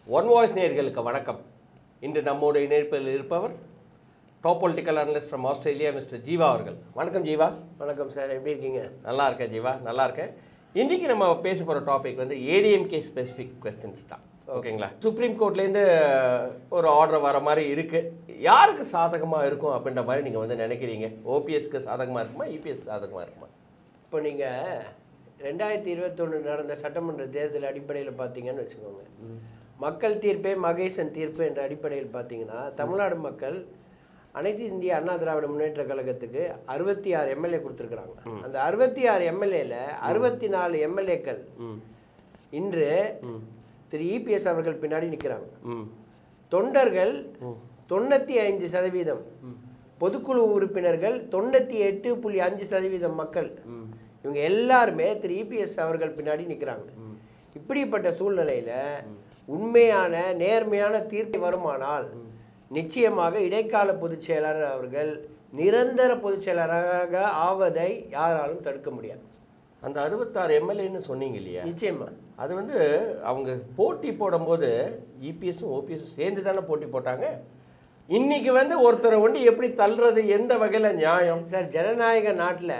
One voice நேயர்களுக்கு வணக்கம் இன்று நம்மோடு இணைப்பில் இருப்பவர் top political analyst from Australia mister Jeeva அவர்கள் வணக்கம் ஜீவா வணக்கம் சார் எப்படி இருக்கீங்க நல்லா இருக்கேன் ஜீவா நல்லா இருக்கேன் இன்றைக்கி நம்ம பேச போகிற டாபிக் வந்து ஏடிஎம்கே ஸ்பெசிஃபிக் கொஸ்டின்ஸ் தான் ஓகேங்களா சுப்ரீம் கோர்ட்லேருந்து ஒரு ஆர்டர் வர மாதிரி இருக்குது யாருக்கு சாதகமாக இருக்கும் அப்படின்ற மாதிரி நீங்கள் வந்து நினைக்கிறீங்க ஓபிஎஸ்க்கு சாதகமாக இருக்குமா இபிஎஸ் சாதகமாக இருக்குமா இப்போ நீங்கள் ரெண்டாயிரத்தி இருபத்தொன்று நடந்த சட்டமன்ற தேர்தல் அடிப்படையில் பார்த்தீங்கன்னு வச்சுக்கோங்க மக்கள் தீர்ப்பே மகேசன் தீர்ப்பு என்ற அடிப்படையில் பார்த்தீங்கன்னா தமிழ்நாடு மக்கள் அனைத்து இந்திய அண்ணா திராவிட முன்னேற்ற கழகத்துக்கு அறுபத்தி ஆறு எம்எல்ஏ கொடுத்துருக்குறாங்க அந்த அறுபத்தி ஆறு எம்எல்ஏல அறுபத்தி நாலு எம்எல்ஏக்கள் ம் இன்று திரு இபிஎஸ் அவர்கள் பின்னாடி நிற்கிறாங்க ம் தொண்டர்கள் தொண்ணூற்றி ஐந்து சதவீதம் பொதுக்குழு உறுப்பினர்கள் தொண்ணூற்றி எட்டு புள்ளி அஞ்சு சதவீதம் மக்கள் இவங்க எல்லாருமே திரு இபிஎஸ் அவர்கள் பின்னாடி நிற்கிறாங்க இப்படிப்பட்ட சூழ்நிலையில் உண்மையான நேர்மையான தீர்ப்பு வருமானால் நிச்சயமாக இடைக்கால பொதுச் செயலாளர் அவர்கள் நிரந்தர பொதுச் செயலாளராக ஆவதை யாராலும் தடுக்க முடியாது அந்த அறுபத்தாறு எம்எல்ஏன்னு சொன்னீங்க இல்லையா நிச்சயமா அது வந்து அவங்க போட்டி போடும்போது இபிஎஸும் ஓபிஎஸும் சேர்ந்து தானே போட்டி போட்டாங்க இன்னைக்கு வந்து ஒருத்தரை வந்து எப்படி தள்ளுறது எந்த வகையில் நியாயம் சார் ஜனநாயக நாட்டில்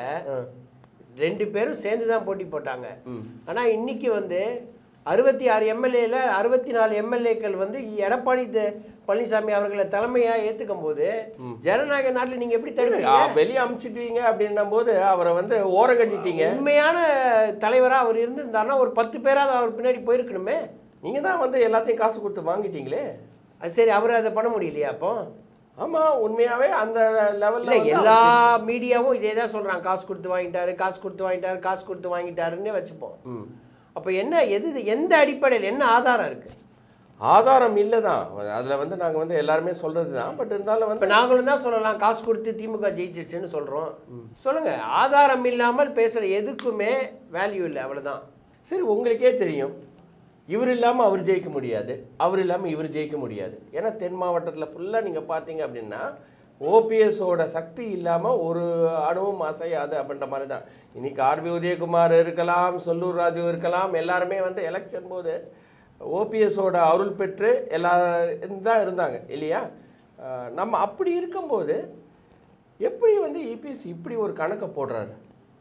ரெண்டு பேரும் சேர்ந்து தான் போட்டி போட்டாங்க ஆனால் இன்னைக்கு வந்து அறுபத்தி ஆறு எம்எல்ஏல அறுபத்தி நாலு எம்எல்ஏக்கள் வந்து எடப்பாடி த- பழனிசாமி அவர்களை தலைமையாக ஏற்றுக்கும் போது ஜனநாயக நாட்டில் நீங்கள் எப்படி தருவீங்க வெளியே அமுச்சிட்டீங்க அப்படின்னும் போது அவரை வந்து ஓரம் கட்டிட்டீங்க உண்மையான தலைவராக அவர் இருந்திருந்தாருன்னா ஒரு பத்து பேராவது அவர் பின்னாடி போயிருக்கணுமே நீங்கள் தான் வந்து எல்லாத்தையும் காசு கொடுத்து வாங்கிட்டீங்களே அது சரி அவர் அதை பண்ண முடியலையா அப்போ ஆமாம் உண்மையாகவே அந்த இல்லை லெவலில் எல்லா மீடியாவும் இதே தான் சொல்கிறாங்க காசு கொடுத்து வாங்கிட்டாரு காசு கொடுத்து வாங்கிட்டாரு காசு கொடுத்து வாங்கிட்டாருன்னே வச்சுப்போம் ம் அப்போ என்ன எது எந்த அடிப்படையில் என்ன ஆதாரம் இருக்குது ஆதாரம் இல்லை தான் அதில் வந்து நாங்கள் வந்து எல்லாருமே சொல்கிறது தான் பட் இருந்தாலும் வந்து இப்போ நாங்களும் தான் சொல்லலாம் காசு கொடுத்து திமுக ஜெயிச்சிடுச்சுன்னு சொல்கிறோம் சொல்லுங்க ஆதாரம் இல்லாமல் பேசுகிற எதுக்குமே வேல்யூ இல்லை அவ்வளவுதான் சரி உங்களுக்கே தெரியும் இவர் இல்லாமல் அவர் ஜெயிக்க முடியாது அவர் இல்லாமல் இவர் ஜெயிக்க முடியாது ஏன்னா தென் மாவட்டத்தில் ஃபுல்லாக நீங்கள் பார்த்தீங்க அப்படின்னா ஓபிஎஸோட சக்தி இல்லாமல் ஒரு அணுவும் அசையாது அப்படின்ற மாதிரி தான் இன்னைக்கு ஆர்பி உதயகுமார் இருக்கலாம் சொல்லூர் ராஜு இருக்கலாம் எல்லாருமே வந்து எலெக்ஷன் போது ஓபிஎஸோட அருள் பெற்று எல்லா தான் இருந்தாங்க இல்லையா அஹ் நம்ம அப்படி இருக்கும்போது எப்படி வந்து இபிஎஸ் இப்படி ஒரு கணக்கை போடுறாரு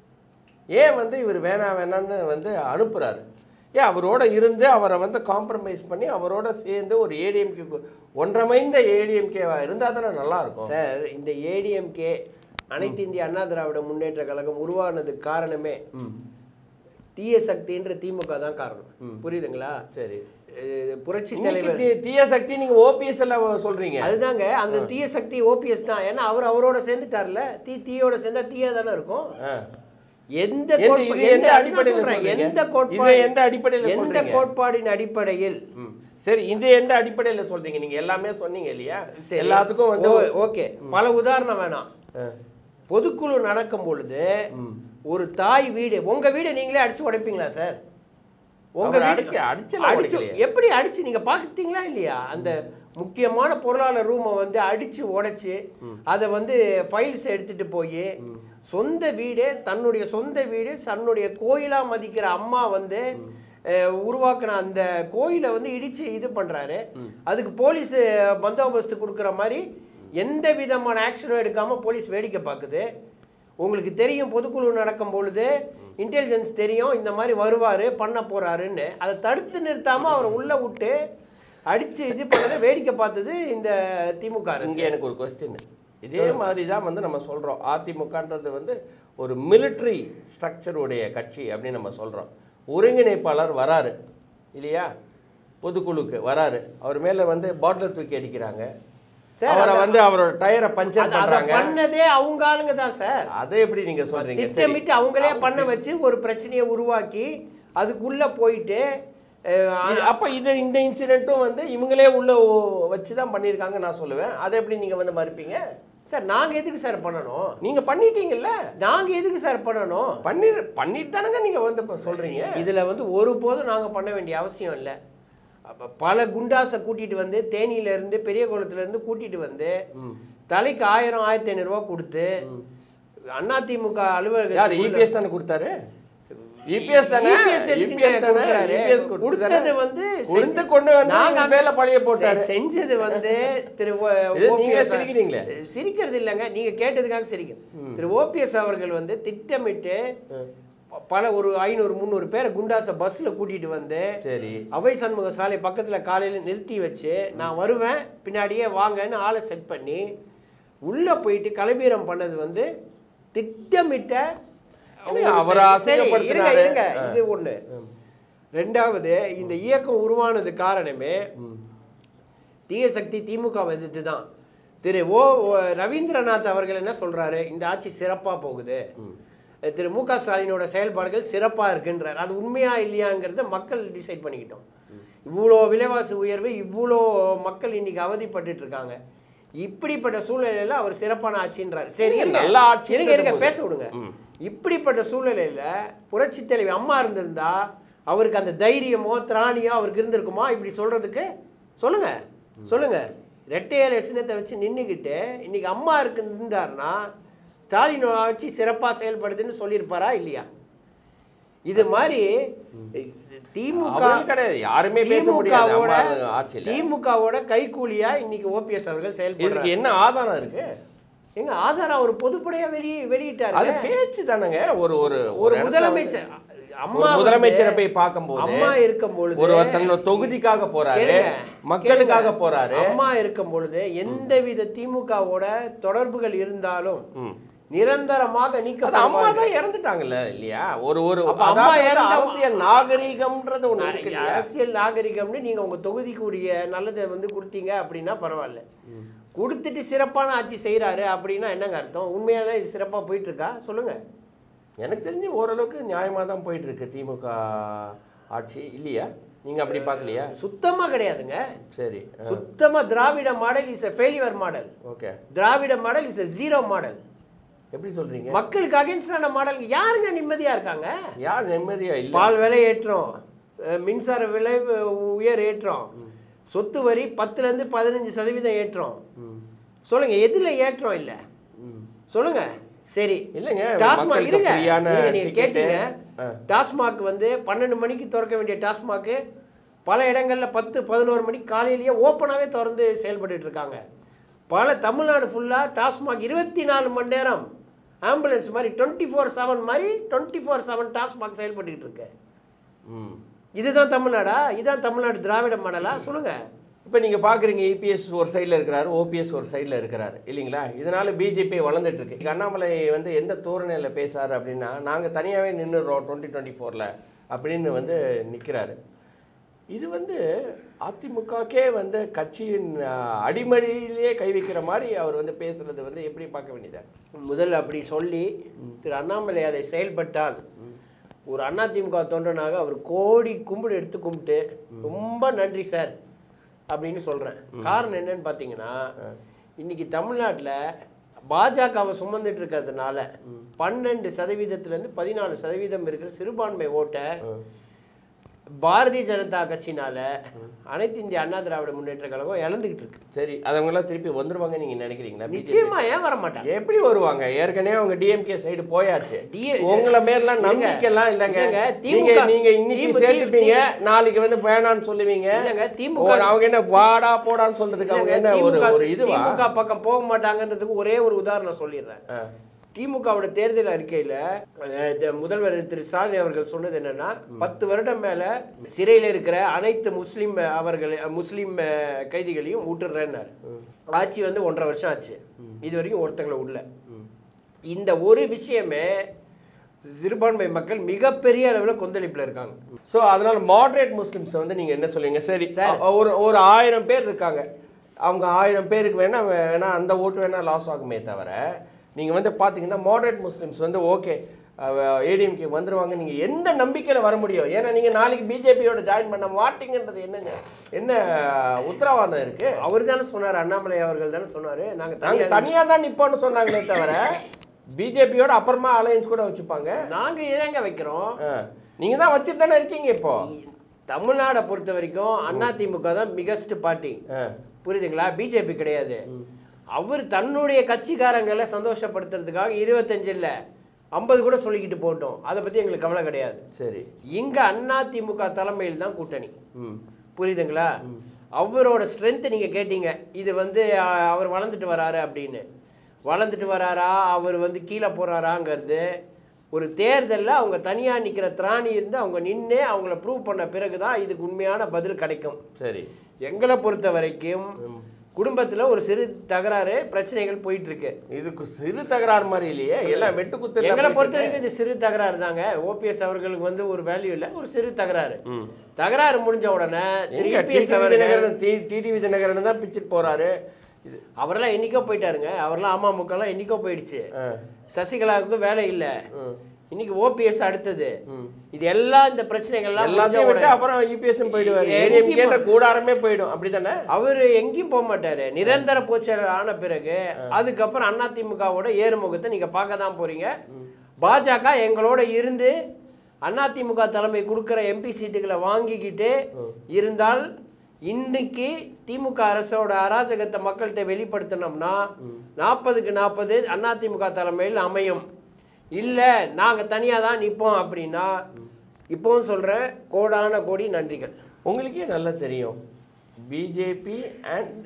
ஏன் வந்து இவர் வேணாம் வேணான்னு வந்து அனுப்புகிறாரு ஏன் அவரோட இருந்து அவரை வந்து காம்ப்ரமைஸ் பண்ணி அவரோட சேர்ந்து ஒரு ஏடிஎம்கே ஒன்றமைந்த ஏடிஎம்கே இருந்தால் தானே நல்லா இருக்கும் சார் இந்த ஏடிஎம்கே அனைத்து இந்திய அண்ணா திராவிட முன்னேற்ற கழகம் உருவானதுக்கு காரணமே தீய சக்தின்ற திமுக தான் காரணம் புரியுதுங்களா சரி அஹ் புரட்சி இன்னைக்கு தலைவர் தீ- தீய சக்தி நீங்க ஓபிஎஸ் எல்லாம் சொல்றீங்க அதுதாங்க அந்த தீய சக்தி ஓபிஎஸ் தான் ஏன்னா அவர் அவரோட சேர்ந்துட்டார்ல தீ தீயோட சேர்ந்தா தீயா தானே இருக்கும் ஆ. எந்த எந்த- கோட்பா- இது எந்த எந்த அடிப்படையில சொல்றேன், சொல்றீங்க? எந்த இது கோட்பாடு எந்த அடிப்படையில எந்த சொல்றீங்க? கோட்பாடின் அடிப்படையில் ம். சரி இது எந்த அடிப்படையில சொல்றீங்க நீங்க எல்லாமே சொன்னீங்க இல்லையா சரி. எல்லாத்துக்கும் வந்து ஓ- ஓகே பல உதாரணம் வேணாம் பொதுக்குழு நடக்கும் பொழுது ஒரு தாய் வீடு உங்க வீடு நீங்களே அடிச்சு உடைப்பீங்களா சார் உங்க அவர் வீடு அடிக்க- அடிச்செல்லாம் அடிச்சு உடைக்கலையே. எப்படி அடிச்சு நீங்க பாத்தீங்களா இல்லையா அந்த முக்கியமான பொருளாளர் ரூமை வந்து அடிச்சு உடைச்சு அதை வந்து ஃபைல்ஸ் எடுத்துட்டு போய் சொந்த வீடு தன்னுடைய சொந்த வீடு தன்னுடைய கோயிலா மதிக்கிற அம்மா வந்து அஹ், உருவாக்குன அந்த கோயிலை வந்து இடிச்சு இது பண்றாரு அதுக்கு போலீஸ் பந்தோபஸ்து கொடுக்குற மாதிரி எந்த விதமான ஆக்ஷனும் எடுக்காம போலீஸ் வேடிக்கை பார்க்குது உங்களுக்கு தெரியும் பொதுக்குழு நடக்கும் பொழுது இன்டெலிஜென்ஸ் தெரியும் இந்த மாதிரி வருவார் பண்ண போறாருன்னு அதை தடுத்து நிறுத்தாம அவரை உள்ள விட்டு அடிச்சு இது பண்ணதை வேடிக்கை பார்த்தது இந்த திமுக அரசு. இங்கே எனக்கு ஒரு கொஸ்டின் இதே மாதிரி தான் வந்து நம்ம சொல்கிறோம் அதிமுகன்றது வந்து ஒரு மிலிட்ரி ஸ்ட்ரக்சருடைய கட்சி அப்படின்னு நம்ம சொல்கிறோம் ஒருங்கிணைப்பாளர் வராரு இல்லையா பொதுக்குழுக்கு வராரு அவர் மேலே வந்து பாட்டில் தூக்கி அடிக்கிறாங்க சார், அவரை அந்த- வந்து அவரோட டயரை பஞ்சர் அது- அதை பண்ணுறாங்க பண்ணதே அவங்க ஆளுங்க தான் சார் அதை எப்படி நீங்கள் சொல்கிறீங்க சரி திட்டமிட்டு அவங்களே பண்ண வச்சு ஒரு பிரச்சனையை உருவாக்கி அதுக்குள்ள போயிட்டு அஹ், இது- அப்ப இது இந்த இன்சிடென்ட்டும் வந்து இவங்களே உள்ள வச்சு தான் பண்ணியிருக்காங்க நான் சொல்லுவேன் அதை எப்படி நீங்க வந்து மறுப்பீங்க சார் நாங்க எதுக்கு சார் பண்ணணும் நீங்க பண்ணிட்டீங்கல்ல நாங்க எதுக்கு சார் பண்ணணும் பண்ணி பண்ணிட்டு தானங்க நீங்க வந்து இப்ப சொல்றீங்க இதுல வந்து ஒருபோதும் நாங்க பண்ண வேண்டிய அவசியம் இல்லை அப்ப பல குண்டாஸை கூட்டிட்டு வந்து தேனியில இருந்து பெரிய குளத்துல இருந்து கூட்டிட்டு வந்து தலைக்கு ஆயிரம் ஆயிரத்தி ஐநூறுரூவா கொடுத்து அதிமுக யார் அலுவலகம் இபிஎஸ் தானே கொடுத்தாரு EPS தானே? EPS எதுக்குங்க EPS தானே? கொடுக்குறாரு? EPS கொடுத்து கொடுத்தது தானே? வந்து கொடுத்து செஞ்சு- கொண்டு வந்து நாங்க உங்க மேல பழிய போட்டாரு. செ- செஞ்சது வந்து திரு ஓ- இது நீங்களே OPS சிரிக்கிறீங்களே. சிரிக்கிறது இல்லைங்க நீங்க கேட்டதுக்காக சிரிக்கிறேன் திரு ஓபிஎஸ் அவர்கள் வந்து திட்டமிட்டு ப- பல ஒரு ஐநூறு முந்நூறு பேரை குண்டாச பஸ்ல கூட்டிட்டு வந்து சரி அவை சண்முக சாலை பக்கத்துல காலையில நிறுத்தி வச்சு நான் வருவேன் பின்னாடியே வாங்கன்னு ஆளை செட் பண்ணி உள்ள போயிட்டு கலபீரம் பண்ணது வந்து திட்டமிட்ட இல்லைங்க, அவரை சரி, இருங்க, அசிங்கப்படுத்தினாரு. இருங்க. இது ஒண்ணு ரெண்டாவது இந்த இயக்கம் உருவானது காரணமே தீய சக்தி திமுக எதிர்த்து தான் திரு ஓ ஓ- ரவீந்திரநாத் அவர்கள் என்ன சொல்றாரு இந்த ஆட்சி சிறப்பா போகுது திரு மு க ஸ்டாலினோட செயல்பாடுகள் சிறப்பா இருக்குன்றார் அது உண்மையா இல்லையாங்கிறத மக்கள் டிசைட் பண்ணிக்கிட்டோம் இவ்வளோ விலைவாசி உயர்வு இவ்வளோ மக்கள் இன்னைக்கு அவதிப்பட்டுட்டு இருக்காங்க இப்படிப்பட்ட சூழ்நிலையில அவர் சிறப்பான ஆட்சின்றார் சரி இல்ல, இருங்க. நல்ல ஆட்சி இருங்க இருங்க போது. பேச விடுங்க இப்படிப்பட்ட சூழ்நிலையில புரட்சி தலைவி அம்மா இருந்திருந்தா அவருக்கு அந்த தைரியமோ திராணியோ அவருக்கு இருந்திருக்குமா இப்படி சொல்றதுக்கு சொல்லுங்க சொல்லுங்க ரெட்டையால சின்னத்தை வச்சு நின்றுக்கிட்டு இன்னைக்கு அம்மா இருக்கு இருந்தாருன்னா ஸ்டாலின் ஆட்சி சிறப்பாக செயல்படுதுன்னு சொல்லியிருப்பாரா இல்லையா இது மாதிரி திமுக அவரும் கிடையாது யாருமே பேச முடியாது திமுகவோட அம்மா ஆட்சியில திமுகவோட கைக்கூலியா இன்னைக்கு ஓபிஎஸ் அவர்கள் இதுக்கு செயல்படுறாங்க என்ன ஆதாரம் இருக்கு எங்க ஆதாரம் ஒரு பொதுப்படையா வெளியே அது வெளியிட்டாரு பேச்சு தானங்க ஒரு ஒரு ஒரு இடத்துல முதலமைச்சர் வந்து- அம்மா ஒரு முதலமைச்சரை வந்து- போய் பார்க்கும்போது அம்மா இருக்கும் பொழுது ஒரு தன்னோட தொகுதிக்காக போறாரு கேளுங்க, மக்களுக்காக கேளுங்க. போறாரு அம்மா இருக்கும் பொழுது எந்தவித திமுகவோட தொடர்புகள் இருந்தாலும் நிரந்தரமாக அது அம்மா நீக்க தான் இறந்துட்டாங்கல்ல இல்லையா ஒரு ஒரு அப்ப அம்மா அதாவது வந்து இறந்த- அரசியல் நாகரீகம்ன்றது ஒண்ணு இருக்கு இல்லையா அரசியல் நாகரிகம்னு நீங்க உங்க தொகுதிக்குரிய நல்லதை வந்து கொடுத்தீங்க அப்படின்னா பரவாயில்ல கொடுத்துட்டு சிறப்பான ஆட்சி செய்றாரு அப்படின்னா என்னங்க அர்த்தம் உண்மையால இது சிறப்பா போயிட்டு இருக்கா சொல்லுங்க எனக்கு தெரிஞ்சு ஓரளவுக்கு நியாயமா தான் போயிட்டு இருக்கு திமுக ஆட்சி இல்லையா நீங்க அப்படி பார்க்கலையா சுத்தமா கிடையாதுங்க சரி சுத்தமா Dravida model is a failure model okay Dravida model is a zero model எப்படி சொல்றீங்க மக்களுக்கு அகேன்ஸ்டான மாடல் யாருங்க நிம்மதியா இருக்காங்க யார் நிம்மதியா இல்ல பால் விலை ஏற்றம் அஹ் மின்சார விலை அஹ், உயர் ஏற்றம் சொத்து வரி பத்துல இருந்து பதினஞ்சு சதவீதம் ஏற்றம் சொல்லுங்க எதுல ஏற்றம் இல்ல சொல்லுங்க சரி இல்லைங்க டாஸ்மாக் மக்களுக்கு இருங்க ஃப்ரீயான இருங்க, நீங்க டிக்கெட்டு கேட்டீங்க டாஸ்மாக் வந்து பன்னெண்டு மணிக்கு திறக்க வேண்டிய டாஸ்மாக் பல இடங்கள்ல பத்து பதினோரு மணிக்கு காலையிலேயே ஓப்பனாகவே திறந்து செயல்பட்டுட்டு இருக்காங்க பல தமிழ்நாடு ஃபுல்லாக டாஸ்மாக் இருபத்தி நாலு மணி நேரம் ஆம்புலன்ஸ் மாதிரி டுவெண்ட்டி ஃபோர் செவன் மாதிரி டுவெண்ட்டி ஃபோர் செவன் டாஸ்மாக் செயல்பட்டுக்கிட்டு இருக்கு ம் இதுதான் தமிழ்நாடா இதுதான் தமிழ்நாடு திராவிட மாடலா சொல்லுங்க இப்போ நீங்கள் பார்க்குறீங்க இபிஎஸ் ஒரு சைடில் இருக்கிறாரு ஓபிஎஸ் ஒரு சைடில் இருக்கிறாரு இல்லைங்களா இதனால பிஜேபி வளர்ந்துட்டு இருக்கு இங்க அண்ணாமலை வந்து எந்த தோரணையில் பேசுறாரு அப்படின்னா நாங்கள் தனியாகவே நின்றுடுறோம் டுவெண்ட்டி டுவெண்ட்டி ஃபோரில் அப்படின்னு வந்து நிற்கிறாரு இது வந்து அதிமுகக்கே வந்து கட்சியின் அஹ், அடிமடியிலேயே கை வைக்கிற மாதிரி அவர் வந்து பேசுறது வந்து எப்படி பார்க்க வேண்டியதா முதல்ல அப்படி சொல்லி திரு அண்ணாமலை அதை செயல்பட்டால் ஒரு அதிமுக தொண்டனாக அவர் கோடி கும்பிடு எடுத்து கும்பிட்டு ரொம்ப நன்றி சார் அப்படின்னு சொல்றேன் காரணம் என்னன்னு பார்த்தீங்கன்னா இன்னைக்கு தமிழ்நாட்டில் பாஜகவை சுமந்துட்டு இருக்கிறதுனால பன்னெண்டு சதவீதத்திலேருந்து பதினாலு சதவீதம் இருக்கிற சிறுபான்மை ஓட்டை பாரதிய ஜனதா கட்சினால அனைத்து இந்திய அண்ணா திராவிட முன்னேற்ற கழகம் இழந்துகிட்டு இருக்கு சரி அதவங்களாம் திருப்பி வந்துருவாங்க நீங்கள் நினைக்கிறீங்களா BJP? நிச்சயமா ஏன் வர மாட்டாங்க எப்படி வருவாங்க ஏற்கனவே அவங்க டிஎம்கே சைடு போயாச்சு D- உங்களை மேலாம் இருங்க. நம்பிக்கைலாம் இல்லைங்க இல்லைங்க, நீங்க திமுக நீங்க இன்னைக்கு திமுக சேர்த்துப்பீங்க நாளைக்கு வந்து வேணாம்னு சொல்லுவீங்க இல்லைங்க, திமுக ஒரு அவங்க என்ன வாடா போடான்னு சொல்றதுக்கு அவங்க என்ன ஒரு திமுக ஒரு இதுவா திமுக பக்கம் போக மாட்டாங்கன்றதுக்கு ஒரே ஒரு உதாரணம் சொல்லிடுறேன் ஆ. திமுகவோட தேர்தல் அறிக்கையில அஹ், இந்த முதல்வர் திரு ஸ்டாலின் அவர்கள் சொன்னது என்னன்னா பத்து வருடம் மேல சிறையில் இருக்கிற அனைத்து முஸ்லிம் அவர்கள் முஸ்லிம் அஹ், கைதிகளையும் விட்டுறேன்னாரு ஆட்சி வந்து ஒன்றரை வருஷம் ஆச்சு இது வரைக்கும் ஒருத்தங்களை உள்ள இந்த ஒரு விஷயமே சிறுபான்மை மக்கள் மிகப்பெரிய அளவில் கொந்தளிப்புல இருக்காங்க ஸோ அதனால மாடரேட் முஸ்லிம்ஸ் வந்து நீங்க என்ன சொல்லுவீங்க சரி சார். அ- ஒரு ஒரு ஆயிரம் பேர் இருக்காங்க அவங்க ஆயிரம் பேருக்கு வேணா வேணா அந்த ஓட்டு வேணா லாஸ் ஆகுமே தவிர நீங்க வந்து பாத்தீங்கன்னா மாடரேட் முஸ்லிம்ஸ் வந்து ஓகே ஏடிஎம்கே வந்துருவாங்க நீங்க எந்த நம்பிக்கையில வர முடியும் ஏன்னா நீங்க நாளைக்கு பிஜேபியோட ஜாயின் பண்ண மாட்டீங்கன்றது என்னங்க என்ன உத்தரவாதம் இருக்கு அவர் தானே சொன்னார் அண்ணாமலை அவர்கள் தானே சொன்னாரு நாங்க நாங்க தனியா தனியா தான் நிப்போம்னு சொன்னாங்களே தவிர பிஜேபியோட அப்புறமா அலையன்ஸ் கூட வச்சுப்பாங்க நாங்க ஏங்க வைக்கிறோம் ஆ. நீங்க தான் வச்சுட்டு தானே இருக்கீங்க இப்போ தமிழ்நாடை பொறுத்த வரைக்கும் அதிமுக தான் பிகஸ்ட் பார்ட்டி ஆ. புரியுதுங்களா பிஜேபி கிடையாது அவர் தன்னுடைய கட்சிக்காரங்களை சந்தோஷப்படுத்துறதுக்காக இருபத்தஞ்சு இல்ல ஐம்பது கூட சொல்லிக்கிட்டு போட்டோம் அதை பற்றி எங்களுக்கு கவலை கிடையாது சரி இங்கே அண்ணா திமுக தலைமையில் தான் கூட்டணி ம் புரியுதுங்களா அவரோட ஸ்ட்ரென்த் நீங்கள் கேட்டீங்க இது வந்து அ, அவர் வளர்ந்துட்டு வராரு அப்படின்னு வளர்ந்துட்டு வராரா அவர் வந்து கீழே போகிறாராங்கிறது ஒரு தேர்தலில் அவங்க தனியாக நிற்கிற திராணி இருந்து அவங்க நின்று அவங்கள ப்ரூவ் பண்ண பிறகு தான் இதுக்கு உண்மையான பதில் கிடைக்கும் சரி எங்களை பொறுத்த வரைக்கும் குடும்பத்தில் ஒரு சிறு தகராறு பிரச்சனைகள் போயிட்டு இருக்கு இதுக்கு சிறு தகராறு மாதிரி இல்லையே எல்லாம் வெட்டுக்குத்து எங்களை பொறுத்த வரைக்கும் இது சிறு தகராறு தாங்க ஓபிஎஸ் அவர்களுக்கு வந்து ஒரு வேல்யூ இல்லை ஒரு சிறு தகராறு தகராறு முடிஞ்ச உடனே எங்க திருப்பி டிடிவி அவர்கள் தினகரன் டி- டிடிவி தினகரன் தான் பிச்சுட்டு போறாரு இது அவரெல்லாம் என்னைக்கோ போயிட்டாருங்க அவரெல்லாம் அமமுகலாம் என்னைக்கோ போயிடுச்சு ஆ. சசிகலாவுக்கு வேலை இல்லை ம். இன்னைக்கு ஓபிஎஸ் அடுத்தது இது எல்லாம் இந்த பிரச்சனைகள்லாம் முடிஞ்ச எல்லாத்தையும் விட்டு உடனே அப்புறம் இபிஎஸ் போயிடுவாரு எங்கேயும் ஏடிஎம்கேன்ற கூடாரமே போயிடும் அப்படிதானே அவர் எங்கேயும் போக மாட்டாரு நிரந்தர பொதுச்செயலர் ஆன பிறகு அதுக்கப்புறம் அதிமுகவோட ஏறுமுகத்தை நீங்க பார்க்க தான் போறீங்க பாஜக எங்களோட இருந்து அதிமுக தலைமை கொடுக்குற எம்பி சீட்டுகளை வாங்கிக்கிட்டு இருந்தால் இன்னைக்கு திமுக அரசோட அராஜகத்தை மக்கள்கிட்ட வெளிப்படுத்தினோம்னா நாற்பதுக்கு நாற்பது அதிமுக தலைமையில் அமையும் இல்லை நாங்கள் தனியாக தான் நிற்போம் அப்படின்னா இப்போவும் சொல்கிறேன் கோடான கோடி நன்றிகள் உங்களுக்கே நல்லா தெரியும் பிஜேபி அண்ட்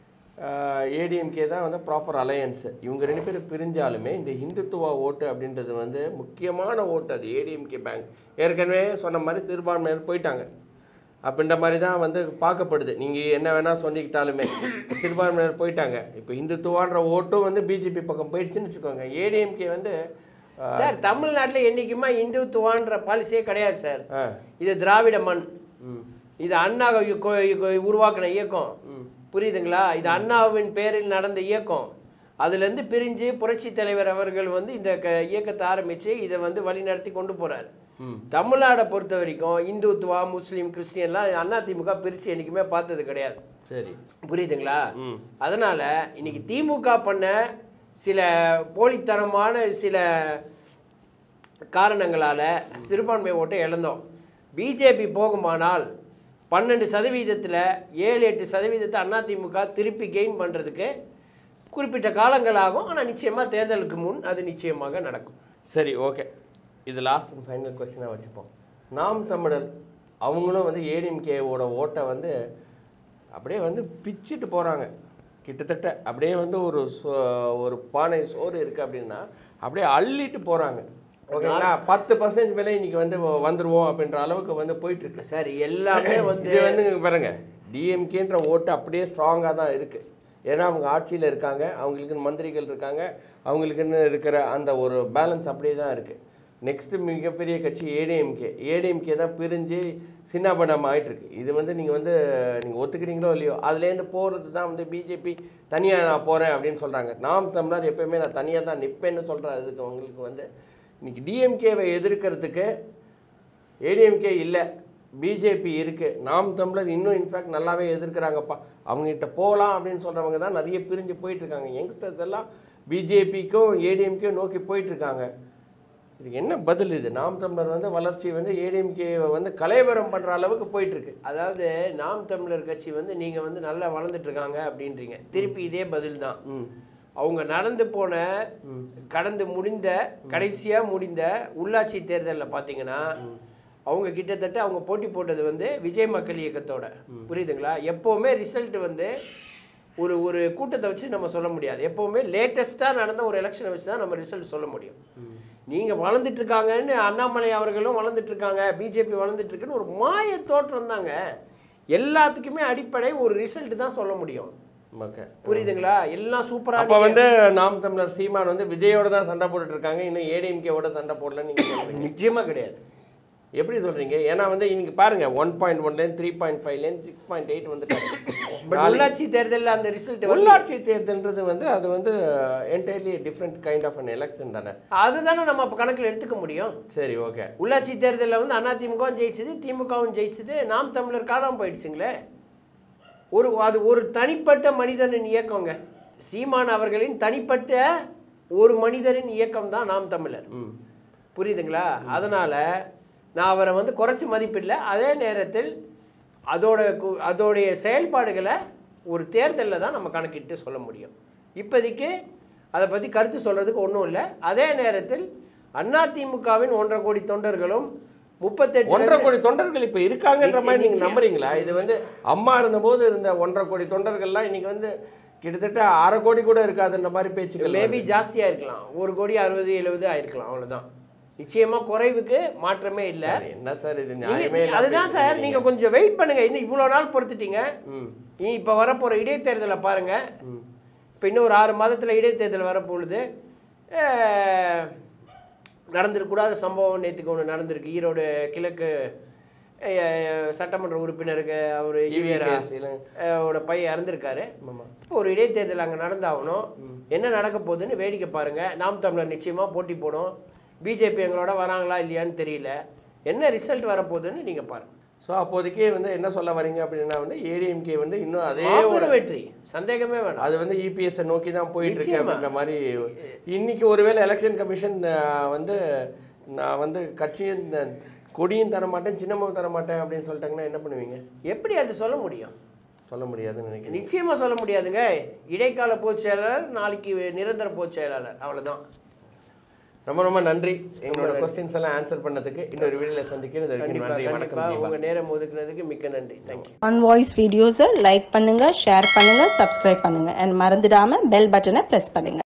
ஏடிஎம்கே தான் வந்து ப்ராப்பர் அலையன்ஸ் இவங்க ரெண்டு பேரும் பிரிஞ்சாலுமே இந்த இந்துத்துவா ஓட்டு அப்படின்றது வந்து முக்கியமான ஓட்டு அது ஏடிஎம்கே பேங்க் ஏற்கனவே சொன்ன மாதிரி சிறுபான்மையினர் போயிட்டாங்க அப்படின்ற மாதிரி தான் வந்து பார்க்கப்படுது நீங்கள் என்ன வேணால் சொல்லிக்கிட்டாலுமே சிறுபான்மையினர் போயிட்டாங்க இப்போ இந்துத்துவான்ற ஓட்டும் வந்து பிஜேபி பக்கம் போயிடுச்சுன்னு வச்சுக்கோங்க ஏடிஎம்கே வந்து ஆஹ், சார் தமிழ்நாட்டில் என்றைக்குமே இந்துத்துவான்ற பாலிசியே கிடையாது சார் ஆ, இது திராவிட மண் ம், இது அண்ணா யு- கொ- யு- உருவாக்கின இயக்கம் புரியுதுங்களா இது அண்ணாவின் பேரில் நடந்த இயக்கம் அதுலேருந்து பிரிஞ்சு புரட்சி தலைவர் அவர்கள் வந்து இந்த க இயக்கத்தை ஆரம்பித்து இதை வந்து வழிநடத்தி கொண்டு போகிறார் ம். தமிழ்நாடை பொறுத்த வரைக்கும் இந்துத்துவா முஸ்லீம் கிறிஸ்டியன்லாம் அதிமுக பிரித்து என்றைக்குமே பார்த்தது கிடையாது சரி புரியுதுங்களா ம் அதனால இன்னைக்கு திமுக பண்ண சில போலித்தனமான சில காரணங்களால சிறுபான்மை ஓட்டை இழந்தோம் பிஜேபி போகுமானால் பன்னெண்டு சதவீதத்தில் ஏழு எட்டு சதவீதத்தை அதிமுக திருப்பி கெயின் பண்ணுறதுக்கு குறிப்பிட்ட காலங்கள் ஆகும் ஆனால் நிச்சயமாக தேர்தலுக்கு முன் அது நிச்சயமாக நடக்கும் சரி ஓகே இது லாஸ்ட் அண்ட் ஃபைனல் கொஸ்டினாக வச்சுப்போம் நாம் தமிழர் அவங்களும் வந்து ஏடிஎம்கேவோட ஓட்டை வந்து அப்படியே வந்து பிச்சிட்டு போகிறாங்க கிட்டத்தட்ட அப்படியே வந்து ஒரு சோ- ஒரு பானை சோறு இருக்குது அப்படின்னா அப்படியே அள்ளிட்டு போகிறாங்க ஓகேங்களா பத்து பர்சன்டேஜ் மேலே இன்னைக்கு வந்து வந்துருவோம் அப்படின்ற அளவுக்கு வந்து போயிட்டு இருக்கு சார் எல்லாமே வந்து இது வந்து இங்க பாருங்க டிஎம்கேன்ற ஓட்டு அப்படியே ஸ்ட்ராங்காக தான் இருக்குது ஏன்னா அவங்க ஆட்சியில் இருக்காங்க அவங்களுக்குன்னு மந்திரிகள் இருக்காங்க அவங்களுக்குன்னு இருக்கிற அந்த ஒரு பேலன்ஸ் அப்படியே தான் இருக்குது நெக்ஸ்ட்டு மிகப்பெரிய கட்சி ஏடிஎம்கே ஏடிஎம்கே தான் பிரிஞ்சு சின்னாபனம் ஆயிட்டு இருக்கு இது வந்து நீங்கள் வந்து நீங்கள் ஒத்துக்கிறீங்களோ இல்லையோ அதுலேருந்து போகிறது தான் வந்து பிஜேபி தனியாக நான் போகிறேன் அப்படின்னு சொல்கிறாங்க நாம் தமிழர் எப்பயுமே நான் தனியாக தான் நிற்பேன்னு சொல்கிறேன் அதுக்கு உங்களுக்கு வந்து இன்னைக்கு டிஎம்கேவை எதிர்க்கிறதுக்கு ஏடிஎம்கே இல்லை பிஜேபி இருக்குது நாம் தமிழர் இன்னும் இன்ஃபேக்ட் நல்லாவே எதிர்க்கிறாங்கப்பா அவங்ககிட்ட போகலாம் அப்படின்னு சொல்கிறவங்க தான் நிறைய பிரிஞ்சு போயிட்டுருக்காங்க யங்ஸ்டர்ஸ் எல்லாம் பிஜேபிக்கும் ஏடிஎம்கேயும் நோக்கி போயிட்டுருக்காங்க இதுக்கு என்ன பதில் இது நாம் தமிழர் வந்து வளர்ச்சி வந்து ஏடிஎம்கேவை வந்து கலைவரம் பண்ணுற அளவுக்கு போயிட்டுருக்கு அதாவது நாம் தமிழர் கட்சி வந்து நீங்கள் வந்து நல்லா வளர்ந்துட்டு இருக்காங்க அப்படின்றீங்க திருப்பி இதே பதில் தான் ம் அவங்க நடந்து போன கடந்து முடிந்த கடைசியா முடிந்த உள்ளாட்சி தேர்தலில் பார்த்தீங்கன்னா அவங்க கிட்டத்தட்ட அவங்க போட்டி போட்டது வந்து விஜய் மக்கள் இயக்கத்தோட புரியுதுங்களா எப்போவுமே ரிசல்ட் வந்து ஒரு ஒரு கூட்டத்தை வச்சு நம்ம சொல்ல முடியாது எப்போவுமே லேட்டஸ்ட்டாக நடந்த ஒரு எலெக்ஷனை வச்சு தான் நம்ம ரிசல்ட் சொல்ல முடியும் நீங்கள் வளர்ந்துட்டு இருக்காங்கன்னு அண்ணாமலை அவர்களும் வளர்ந்துட்டு இருக்காங்க பிஜேபி வளர்ந்துட்டு இருக்குன்னு ஒரு மாய தோற்றம் தாங்க எல்லாத்துக்குமே அடிப்படை ஒரு ரிசல்ட் தான் சொல்ல முடியும் ஓகே புரியுதுங்களா எல்லாம் சூப்பரா அப்போ வந்து நாம் தமிழர் சீமான் வந்து விஜயோட தான் சண்டை போட்டுட்டு இருக்காங்க இன்னும் ஏடிஎம்கேவோட சண்டை போடலன்னு நீங்கள் சொல்றீங்க. நிச்சயமா கிடையாது எப்படி சொல்றீங்க ஏன்னா வந்து இன்னைக்கு பாருங்க ஒன் பாயிண்ட் ஒன்லேருந்து த்ரீ பாயிண்ட் ஃபைவ்லேருந்து சிக்ஸ் பாயிண்ட் எயிட் பட் வந்துட்டாங்க உள்ளாட்சி தேர்தலில் அந்த ரிசல்ட் உள்ளாட்சி தேர்தல்ன்றது வந்து அது வந்து entirely different kind of an election தானே அதுதானே நம்ம அப்போ கணக்கில் எடுத்துக்க முடியும் சரி ஓகே உள்ளாட்சி தேர்தலில் வந்து அதிமுகவும் ஜெயிச்சது திமுகவும் ஜெயிச்சது நாம் தமிழர் காணாம போயிடுச்சுங்களே ஒரு அது ஒரு தனிப்பட்ட மனிதனின் இயக்கங்க சீமான் அவர்களின் தனிப்பட்ட ஒரு மனிதரின் இயக்கம் தான் நாம் தமிழர் ம் புரியுதுங்களா அதனால நான் அவரை வந்து குறைச்சி மதிப்பிடல அதே நேரத்தில் அதோட கு- அதோடைய செயல்பாடுகளை ஒரு தேர்தலில் தான் நம்ம கணக்கிட்டு சொல்ல முடியும் இப்போதைக்கு அதை பற்றி கருத்து சொல்கிறதுக்கு ஒன்றும் இல்லை அதே நேரத்தில் அதிமுகவின் ஒன்றரை கோடி தொண்டர்களும் முப்பத்தெட்டு ஒன்றரை கோடி தொண்டர்கள் இப்ப இருக்காங்கன்ற மாதிரி நீங்க நிச்சயம். நம்புறீங்களா இது வந்து அம்மா இருந்தபோது இருந்த ஒன்றரை கோடி தொண்டர்கள்லாம் இன்னைக்கு வந்து கிட்டத்தட்ட அரை கோடி கூட இருக்காதுன்ற மாதிரி பேச்சுக்கள் மேபி ஜாஸ்தியாக இருக்கலாம் ஒரு கோடி அறுபது எழுபது ஆயிருக்கலாம் அவ்வளவுதான் நிச்சயமா குறைவுக்கு மாற்றமே இல்லை வருது. என்ன சார் இது நீங்க- நியாயமே இல்ல அதுதான் சார் நீங்க கொஞ்சம் வெயிட் பண்ணுங்க இன்னும் இவ்வளோ நாள் பொறுத்துட்டீங்க ம் நீ இப்போ வரப்போகிற இடைத்தேர்தலை பாருங்க இப்போ இன்னும் ஒரு ஆறு மாதத்தில் இடைத்தேர்தல் வரப்போகுது அஹ், நடந்திருக்கக்கூடாத சம்பவம் நேற்றுக்கு ஒன்று நடந்திருக்கு ஈரோடு கிழக்கு அஹ், சட்டமன்ற உறுப்பினருக்கு அவர் ஈவியர் case இல்ல. ஓட பையன் இறந்துருக்காரு இப்போ ஒரு இடைத்தேர்தல் அங்கே நடந்தாகணும் என்ன நடக்க போகுதுன்னு வேடிக்கை பாருங்க நாம் தமிழர் நிச்சயமாக போட்டி போடும் பிஜேபி எங்களோட வராங்களா இல்லையான்னு தெரியல என்ன ரிசல்ட் வரப்போகுதுன்னு நீங்கள் பாருங்க ஸோ அப்போதைக்கே வந்து என்ன சொல்ல வரீங்க அப்படின்னா வந்து ஏடிஎம்கே வந்து இன்னும் அதே ஒரு மாபெரும் வெற்றி சந்தேகமே வேணாம் அது வந்து இபிஎஸ் நோக்கி தான் போயிட்டு இருக்கு நிச்சயமா. அப்படின்ற மாதிரி இன்னைக்கு ஒருவேளை எலெக்ஷன் கமிஷன் வந்து நான் வந்து கட்சியும் இந்த கொடியும் தர மாட்டேன் சின்னமும் தர மாட்டேன் அப்படின்னு சொல்லிட்டாங்கன்னா என்ன பண்ணுவீங்க எப்படி அது சொல்ல முடியும் சொல்ல முடியாதுன்னு நினைக்கிறேன் நிச்சயமா சொல்ல முடியாதுங்க இடைக்கால பொதுச் செயலாளர் நாளைக்கு நிரந்தர பொதுச் செயலாளர் அவ்வளவுதான் ரொம்ப ரொம்ப நன்றி எங்களோட கொஸ்டின்ஸ் எல்லாம் ஆன்சர் பண்ணதுக்கு இன்னொரு வீடியோவில் சந்திக்கிறேன் இது வரைக்கும் கண்டிப்பா நன்றி கண்டிப்பா வணக்கம் தீபா உங்க நேரம் ஒதுக்குனதுக்கு மிக்க நன்றி தேங்க்யூ ஆன் வாய்ஸ் வீடியோஸை லைக் பண்ணுங்க ஷேர் பண்ணுங்க சப்ஸ்கிரைப் பண்ணுங்க அண்ட் மறந்துடாம பெல் பட்டனை ப்ரெஸ் பண்ணுங்க